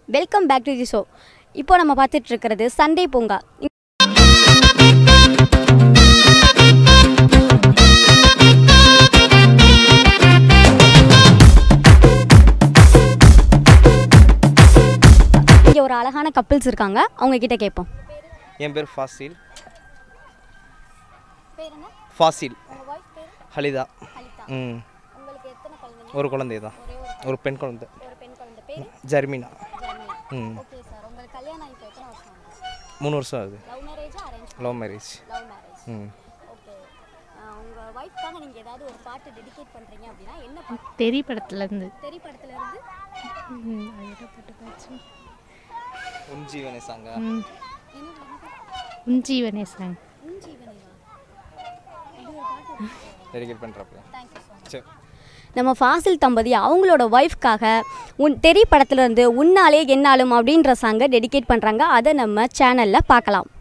welcome back to the show இப்போ நம்ம பார்த்துட்டு இருக்கிறது சண்டே பூங்கா இங்கே ஒரு அழகான கப்பிள்ஸ் இருக்காங்க அவங்க கிட்ட கேட்போம் என் பேர் ஃபாசில் ஃபாசில் ஹலிதா ம் ஒரு குழந்தை தான் ஒரு பெண் குழந்தை ஜர்மினா ம் ஓகே சார் உங்களுக்கு கல்யாணம் இப்போ எத்தனை வருஷம் மூணு வருஷம் ஆகுது லவ் மேரேஜா arrange love marriage love marriage ம் ஓகே உங்கள் ஒய்ஃப்காக நீங்கள் ஏதாவது ஒரு பாட்டு டெடிகேட் பண்ணுறீங்க அப்படின்னா என்ன பாட்டு தெரி படத்துலேருந்து தெரி படத்துல இருந்து உஞ்சீவனை சாங்க உஞ்சீவனே சாங் டெடிகேட் பண்ணுறப்ப சரி நம்ம ஃபாசில் தம்பதி அவங்களோட ஒய்ஃப்காக உன் தெரி படத்துலேருந்து உன்னாலே என்னாலும் அப்படின்ற சாங்கை டெடிகேட் பண்ணுறாங்க அதை நம்ம சேனலில் பார்க்கலாம்